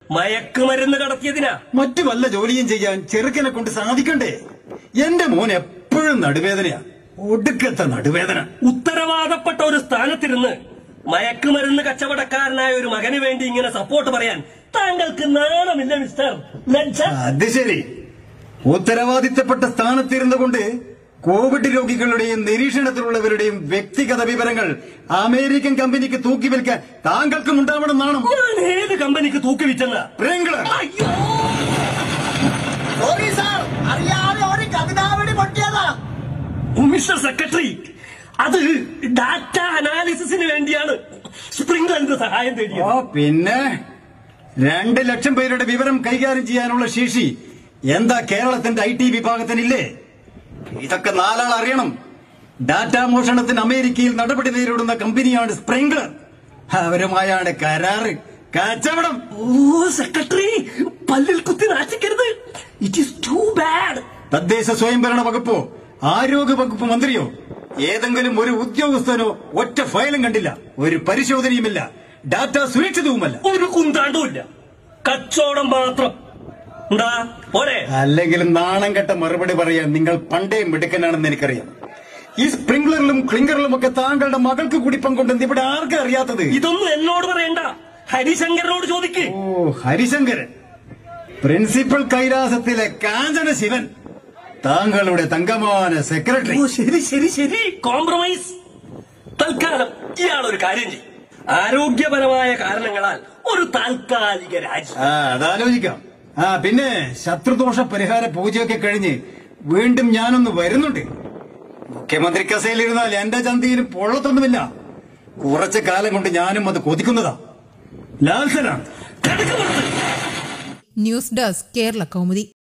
മയക്കുമരുന്ന് കടത്തിയതിനാ മറ്റു വല്ല ജോലിയും ചെയ്യാൻ ചെറുക്കനെ കൊണ്ട് സാധിക്കണ്ടേ എന്റെ മോൻ എപ്പോഴും നടുവേദനയാ ഒടുക്കത്തെ നടുവേദന ഉത്തരവാദപ്പെട്ട ഒരു സ്ഥാനത്തിരുന്ന് മയക്കുമരുന്ന് കച്ചവടക്കാരനായ ഒരു മകന് വേണ്ടി ഇങ്ങനെ സപ്പോർട്ട് പറയാൻ താങ്കൾക്ക് നാണമില്ല മിസ്റ്റർ ലജ്ജ അത് ശരി ഉത്തരവാദിത്തപ്പെട്ട സ്ഥാനത്തിരുന്നു കൊണ്ട് കോവിഡ് രോഗികളുടെയും നിരീക്ഷണത്തിലുള്ളവരുടെയും വ്യക്തിഗത വിവരങ്ങൾ അമേരിക്കൻ കമ്പനിക്ക് തൂക്കി വിൽക്കാൻ താങ്കൾക്കും ഉണ്ടാവണം നാണം ഞാൻ ഏത് കമ്പനിക്ക് തൂക്കിവിറ്റെന്ന പ്രിയങ്കള് അയ്യോ സോറി സാർ അറിയാതെ ഒരു കവിതാവടി പൊട്ടിയതാ മിസ്റ്റർ സെക്രട്ടറി അത് ഡാറ്റ അനാലിസിസിന് വേണ്ടിയാണ് സ്പ്രിംഗ്ലറിന്റെ സഹായം ഓ തേടിയത് പിന്നെ രണ്ട് ലക്ഷം പേരുടെ വിവരം കൈകാര്യം ചെയ്യാനുള്ള ശേഷി എന്താ കേരളത്തിന്റെ ഐ ടി വിഭാഗത്തിനില്ലേ ഇതൊക്കെ നാലാൾ അറിയണം ഡാറ്റ മോഷണത്തിന് അമേരിക്കയിൽ നടപടി നേരിടുന്ന കമ്പനിയാണ് സ്പ്രിംഗ്ലർ അവരുമായാണ് കരാറ് കച്ചവടം ഓ സെക്രട്ടറി പല്ലിൽ കുത്തി നാച്ചിക്കരുത് ഇറ്റ് ഈസ് ടു ബാഡ് തദ്ദേശ സ്വയംഭരണ വകുപ്പോ ആരോഗ്യ വകുപ്പ് മന്ത്രിയോ ഏതെങ്കിലും ഒരു ഉദ്യോഗസ്ഥനോ ഒറ്റ ഫയലും കണ്ടില്ല ഒരു പരിശോധനയുമില്ല ഡാറ്റ സുരക്ഷിതവുമല്ല ഒരു കുന്താണ്ടുമില്ല കച്ചവടം മാത്രം എന്താ പോരെ അല്ലെങ്കിലും നാണം കെട്ട മറുപടി പറയാൻ നിങ്ങൾ പണ്ടേ മിടുക്കനാണെന്ന് എനിക്കറിയാം ഈ സ്പ്രിംഗ്ലറിലും ക്ലിങ്കറിലും ഒക്കെ താങ്കളുടെ മകൾക്ക് കൂടി പങ്കുണ്ടെന്ന് ഇവിടെ ആർക്കും അറിയാത്തത് ഇതൊന്നും എന്നോട് പറയണ്ട ഹരിശങ്കരനോട് ചോദിക്ക് ഓ ഹരിശങ്കരൻ പ്രിൻസിപ്പൽ കൈലാസത്തിലെ കാഞ്ചന ശിവൻ താങ്കളുടെ തങ്കമാന സെക്രട്ടറി ഓ ശരി ശരി ശരി കോംപ്രമൈസ് തൽക്കാലം ഇയാൾ ഒരു കാര്യം ചെയ്യും ആരോഗ്യപരമായ കാരണങ്ങളാൽ ഒരു താൽക്കാലിക രാജി ആ അതാലോചിക്കാം ആ പിന്നെ ശത്രുദോഷ പരിഹാര പൂജയൊക്കെ കഴിഞ്ഞ് വീണ്ടും ഞാനൊന്ന് വരുന്നുണ്ട് മുഖ്യമന്ത്രി കസേലിരുന്നാൽ എന്റെ ചന്തയിലും പൊള്ളത്തൊന്നുമില്ല കുറച്ചു കാലം കൊണ്ട് ഞാനും അത് കൊതിക്കുന്നതാ ലാൽസനാണ് കടുക്ക് പുറത്ത്. News desk Kerala Kaumudi